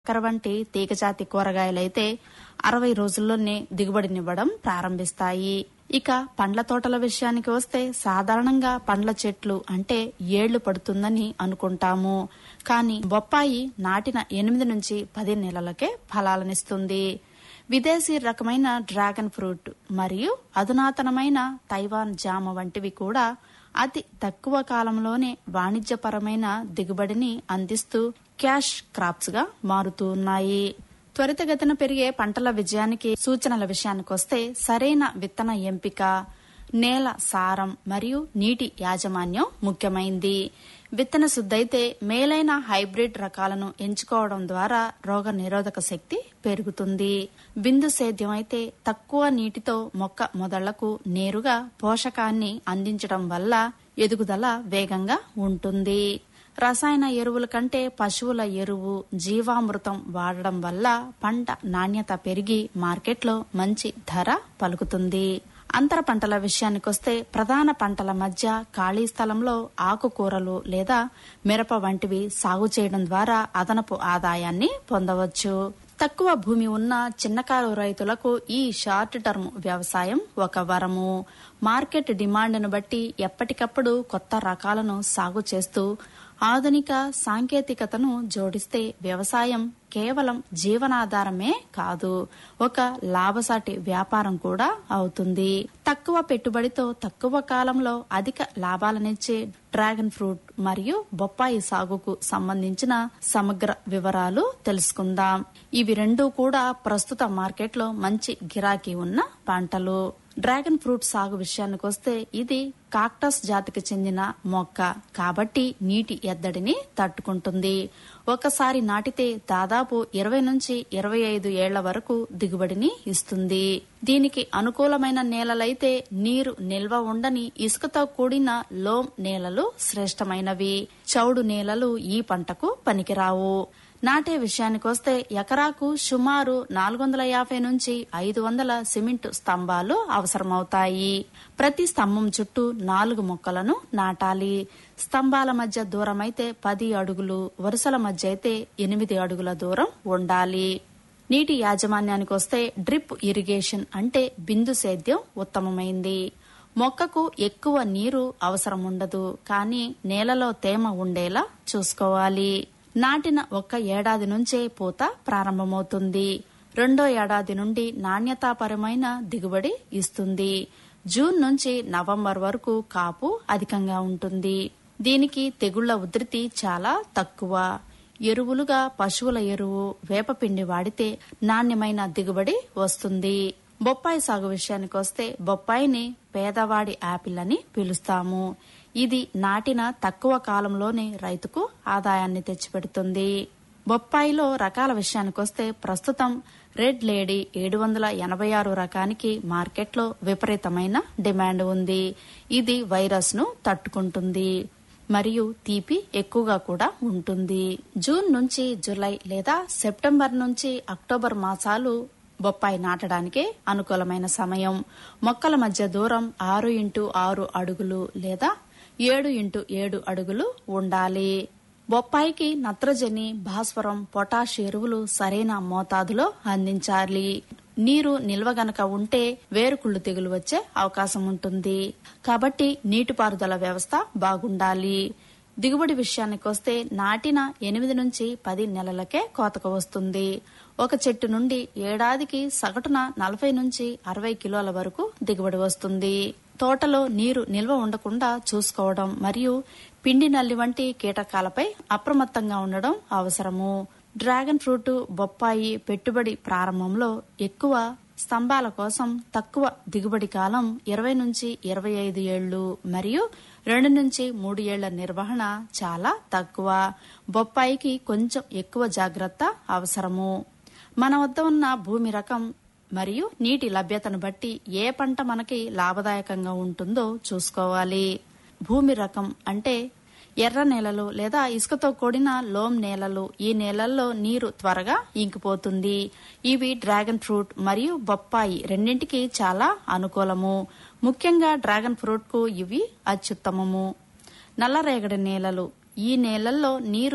కాకర వంటి తీగజాతి కూరగాయలైతే అరవై రోజుల్లోనే దిగుబడినివ్వడం ప్రారంభిస్తాయి ఇక పండ్ల తోటల విషయానికి వస్తే సాధారణంగా పండ్ల చెట్లు అంటే ఏళ్లు పడుతుందని అనుకుంటాము కానీ బొప్పాయి నాటిన ఎనిమిది నుంచి పది నెలలకే ఫలాలనిస్తుంది విదేశీ రకమైన డ్రాగన్ ఫ్రూట్ మరియు అధునాతనమైన తైవాన్ జామ వంటివి కూడా అతి తక్కువ కాలంలోనే వాణిజ్యపరమైన దిగుబడిని అందిస్తూ క్యాష్ క్రాప్స్ గా మారుతూ ఉన్నాయి త్వరితగతిన పెరిగే పంటల విజయానికి సూచనల విషయానికొస్తే సరైన విత్తన ఎంపిక నేల సారం మరియు నీటి యాజమాన్యం ముఖ్యమైంది విత్తన శుద్ధైతే మేలైన హైబ్రిడ్ రకాలను ఎంచుకోవడం ద్వారా రోగ నిరోధక శక్తి పెరుగుతుంది బిందు సేద్యం అయితే తక్కువ నీటితో మొక్క మొదళ్లకు నేరుగా పోషకాన్ని అందించడం వల్ల ఎదుగుదల వేగంగా ఉంటుంది రసాయన ఎరువుల కంటే పశువుల ఎరువు జీవామృతం వాడడం వల్ల పంట నాణ్యత పెరిగి మార్కెట్లో మంచి ధర పలుకుతుంది అంతర పంటల విషయానికొస్తే ప్రధాన పంటల మధ్య ఖాళీ స్థలంలో ఆకుకూరలు లేదా మిరప వంటివి సాగు చేయడం ద్వారా అదనపు ఆదాయాన్ని పొందవచ్చు తక్కువ భూమి ఉన్న చిన్నకారు రైతులకు ఈ షార్ట్ టర్మ్ వ్యవసాయం ఒక వరము మార్కెట్ డిమాండ్ను బట్టి ఎప్పటికప్పుడు కొత్త రకాలను సాగు చేస్తూ ఆధునిక సాంకేతికతను జోడిస్తే వ్యవసాయం కేవలం జీవనాధారమే కాదు ఒక లాభసాటి వ్యాపారం కూడా అవుతుంది తక్కువ పెట్టుబడితో తక్కువ కాలంలో అధిక లాభాలనిచ్చే డ్రాగన్ ఫ్రూట్ మరియు బొప్పాయి సాగుకు సంబంధించిన సమగ్ర వివరాలు తెలుసుకుందాం ఇవి రెండూ కూడా ప్రస్తుత మార్కెట్లో మంచి గిరాకీ ఉన్న పంటలు డ్రాగన్ ఫ్రూట్ సాగు విషయానికి వస్తే ఇది కాక్టస్ జాతికి చెందిన మొక్క కాబట్టి నీటి ఎద్దడిని తట్టుకుంటుంది ఒకసారి నాటితే దాదాపు ఇరవై నుంచి ఇరవై ఐదు ఏళ్ల వరకు దిగుబడిని ఇస్తుంది దీనికి అనుకూలమైన నేలలైతే నీరు నిల్వ ఉండని ఇసుకతో కూడిన లోమ్ నేలలు శ్రేష్టమైనవి చౌడు నేలలు ఈ పంటకు పనికిరావు నాటే విషయానికొస్తే ఎకరాకు సుమారు నాలుగు వందల యాభై నుంచి ఐదు వందల సిమెంట్ స్తంభాలు అవసరమవుతాయి ప్రతి స్తంభం చుట్టూ నాలుగు మొక్కలను నాటాలి స్తంభాల మధ్య దూరమైతే పది అడుగులు వరుసల మధ్య అయితే ఎనిమిది అడుగుల దూరం ఉండాలి నీటి యాజమాన్యానికి వస్తే డ్రిప్ ఇరిగేషన్ అంటే బిందు సేద్యం ఉత్తమమైంది మొక్కకు ఎక్కువ నీరు అవసరం ఉండదు కానీ నేలలో తేమ ఉండేలా చూసుకోవాలి నాటిన ఒక్క ఏడాది నుంచే పూత ప్రారంభమవుతుంది రెండో ఏడాది నుండి నాణ్యతాపరమైన దిగుబడి ఇస్తుంది జూన్ నుంచి నవంబర్ వరకు కాపు అధికంగా ఉంటుంది దీనికి తెగుళ్ల ఉధృతి చాలా తక్కువ ఎరువులుగా పశువుల ఎరువు వేపపిండి వాడితే నాణ్యమైన దిగుబడి వస్తుంది బొప్పాయి సాగు విషయానికి వస్తే బొప్పాయిని పేదవాడి యాపిల్ అని పిలుస్తాము ఇది నాటిన తక్కువ కాలంలోనే రైతుకు ఆదాయాన్ని తెచ్చిపెడుతుంది బొప్పాయిలో రకాల విషయానికొస్తే ప్రస్తుతం రెడ్ లేడీ ఏడు వందల ఎనభై ఆరు రకానికి మార్కెట్లో విపరీతమైన డిమాండ్ ఉంది ఇది వైరస్ ను తట్టుకుంటుంది మరియు తీపి ఎక్కువగా కూడా ఉంటుంది జూన్ నుంచి జులై లేదా సెప్టెంబర్ నుంచి అక్టోబర్ మాసాలు బొప్పాయి నాటడానికే అనుకూలమైన సమయం మొక్కల మధ్య దూరం ఆరు ఇంటూ ఆరు అడుగులు లేదా ఏడు ఇంటూ ఏడు అడుగులు ఉండాలి బొప్పాయికి నత్రజని భాస్వరం పొటాష్ ఎరువులు సరైన మోతాదులో అందించాలి నీరు నిల్వ గనక ఉంటే వేరుకుళ్ళు తెగులు వచ్చే అవకాశం ఉంటుంది కాబట్టి నీటిపారుదల వ్యవస్థ బాగుండాలి దిగుబడి విషయానికి వస్తే నాటిన ఎనిమిది నుంచి పది నెలలకే కోతకు వస్తుంది ఒక చెట్టు నుండి ఏడాదికి సగటున నలభై నుంచి అరవై కిలోల వరకు దిగుబడి వస్తుంది తోటలో నీరు నిల్వ ఉండకుండా చూసుకోవడం మరియు పిండి నల్లి వంటి కీటకాలపై అప్రమత్తంగా ఉండడం అవసరము డ్రాగన్ ఫ్రూట్ బొప్పాయి పెట్టుబడి ప్రారంభంలో ఎక్కువ స్తంభాల కోసం తక్కువ దిగుబడి కాలం ఇరవై నుంచి ఇరవై ఐదు ఏళ్లు మరియు రెండు నుంచి మూడు ఏళ్ల నిర్వహణ చాలా తక్కువ బొప్పాయికి కొంచెం ఎక్కువ జాగ్రత్త అవసరము మన వద్ద ఉన్న భూమి రకం మరియు నీటి లభ్యతను బట్టి ఏ పంట మనకి లాభదాయకంగా ఉంటుందో చూసుకోవాలి భూమి రకం అంటే ఎర్ర నేలలు లేదా ఇసుకతో కూడిన లోమ్ నేలలు ఈ నేలల్లో నీరు త్వరగా ఇంకిపోతుంది ఇవి డ్రాగన్ ఫ్రూట్ మరియు బొప్పాయి రెండింటికి చాలా అనుకూలము ముఖ్యంగా డ్రాగన్ ఫ్రూట్ కు ఇవి అత్యుత్తమము నల్లరేగడి నేలలు ఈ నేలల్లో నీరు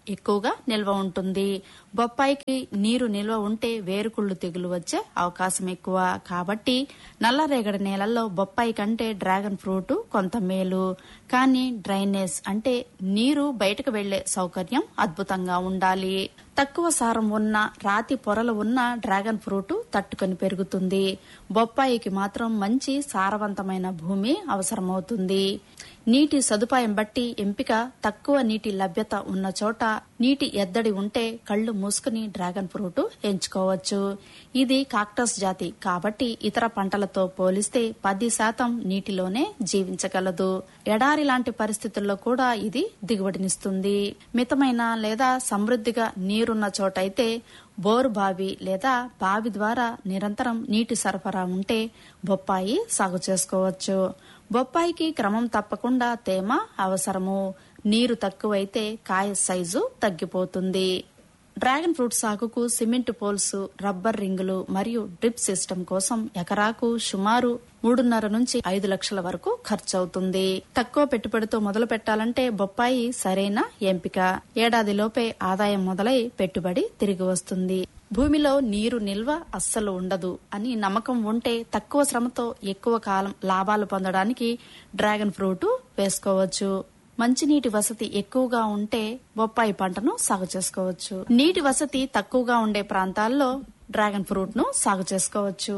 ఎక్కువగా నిల్వ ఉంటుంది బొప్పాయికి నీరు నిల్వ ఉంటే వేరుకుళ్ళు తెగులు వచ్చే అవకాశం ఎక్కువ కాబట్టి నల్లరేగడి నేలల్లో బొప్పాయి కంటే డ్రాగన్ ఫ్రూట్ కొంత మేలు కానీ డ్రైనేజ్ అంటే నీరు బయటకు వెళ్లే సౌకర్యం అద్భుతంగా ఉండాలి తక్కువ సారం ఉన్న రాతి పొరలు ఉన్న డ్రాగన్ ఫ్రూట్ తట్టుకొని పెరుగుతుంది బొప్పాయికి మాత్రం మంచి సారవంతమైన భూమి అవసరమవుతుంది నీటి సదుపాయం బట్టి ఎంపిక తక్కువ నీటి లభ్యత ఉన్న చోట నీటి ఎద్దడి ఉంటే కళ్ళు మూసుకుని డ్రాగన్ ఫ్రూట్ ఎంచుకోవచ్చు ఇది కాక్టస్ జాతి కాబట్టి ఇతర పంటలతో పోలిస్తే పది శాతం నీటిలోనే జీవించగలదు ఎడారి లాంటి పరిస్థితుల్లో కూడా ఇది దిగుబడినిస్తుంది మితమైన లేదా సమృద్ధిగా నీరున్న చోట అయితే బోరు బావి లేదా బావి ద్వారా నిరంతరం నీటి సరఫరా ఉంటే బొప్పాయి సాగు చేసుకోవచ్చు బొప్పాయికి క్రమం తప్పకుండా తేమ అవసరము నీరు తక్కువైతే కాయ సైజు తగ్గిపోతుంది డ్రాగన్ ఫ్రూట్ సాగుకు సిమెంట్ పోల్స్ రబ్బర్ రింగులు మరియు డ్రిప్ సిస్టమ్ కోసం ఎకరాకు సుమారు మూడున్నర నుంచి ఐదు లక్షల వరకు ఖర్చవుతుంది తక్కువ పెట్టుబడితో మొదలు పెట్టాలంటే బొప్పాయి సరైన ఎంపిక ఏడాదిలోపే ఆదాయం మొదలై పెట్టుబడి తిరిగి వస్తుంది భూమిలో నీరు నిల్వ అస్సలు ఉండదు అని నమ్మకం ఉంటే తక్కువ శ్రమతో ఎక్కువ కాలం లాభాలు పొందడానికి డ్రాగన్ ఫ్రూట్ వేసుకోవచ్చు మంచినీటి వసతి ఎక్కువగా ఉంటే బొప్పాయి పంటను సాగు చేసుకోవచ్చు నీటి వసతి తక్కువగా ఉండే ప్రాంతాల్లో డ్రాగన్ ఫ్రూట్ ను సాగు చేసుకోవచ్చు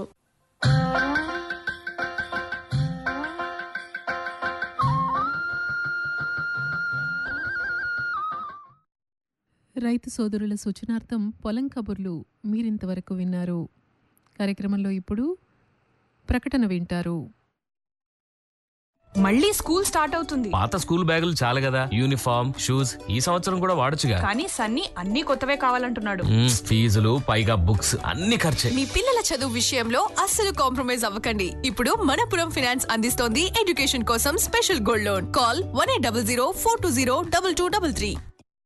రైతు సోదరుల సూచనార్థం పొలం కబుర్లు మీరింతవరకు విన్నారు కార్యక్రమంలో ఇప్పుడు ప్రకటన వింటారు మళ్ళీ స్కూల్ స్టార్ట్ అవుతుంది పాత స్కూల్ బ్యాగులు చాలు కదా యూనిఫామ్ షూస్ ఈ సంవత్సరం కూడా వాడొచ్చుగా కానీ సన్నీ అన్ని కొత్తవే కావాలంటున్నాడు మ్మ్, ఫీజులు పైగా బుక్స్ అన్ని ఖర్చే మీ పిల్లల చదువు విషయంలో అస్సలు కాంప్రమైజ్ అవ్వకండి ఇప్పుడు మనపురం ఫైనాన్స్ అందిస్తోంది ఎడ్యుకేషన్ కోసం special gold loan call one eight double zero four two zero double two double three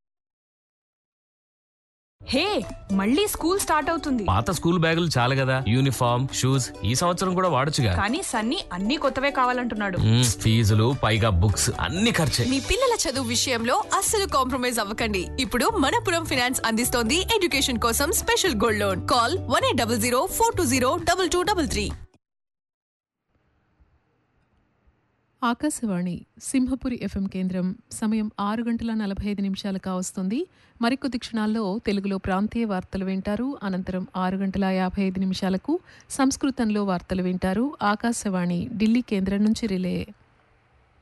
hey మళ్ళీ స్కూల్ స్టార్ట్ అవుతుంది పాత స్కూల్ బ్యాగులు చాలు కదా యూనిఫామ్ షూస్ ఈ సంవత్సరం కూడా వాడొచ్చుగా కానీ సన్నీ అన్ని కొత్తవే కావాలంటున్నాడు మ్మ్, ఫీజులు పైగా బుక్స్ అన్ని ఖర్చే మీ పిల్లల చదువు విషయంలో అస్సలు కాంప్రమైజ్ అవ్వకండి ఇప్పుడు మనపురం ఫైనాన్స్ అందిస్తోంది ఎడ్యుకేషన్ కోసం special gold loan call one eight double zero four two zero double two double three Akashvani Simhapuri FM కేంద్రం సమయం ఆరు గంటల నలభై ఐదు నిమిషాలు కావస్తుంది మరికొద్ది క్షణాల్లో తెలుగులో ప్రాంతీయ వార్తలు వింటారు అనంతరం ఆరు గంటల యాభై ఐదు నిమిషాలకు సంస్కృతంలో వార్తలు వింటారు ఆకాశవాణి ఢిల్లీ కేంద్రం నుంచి రిలే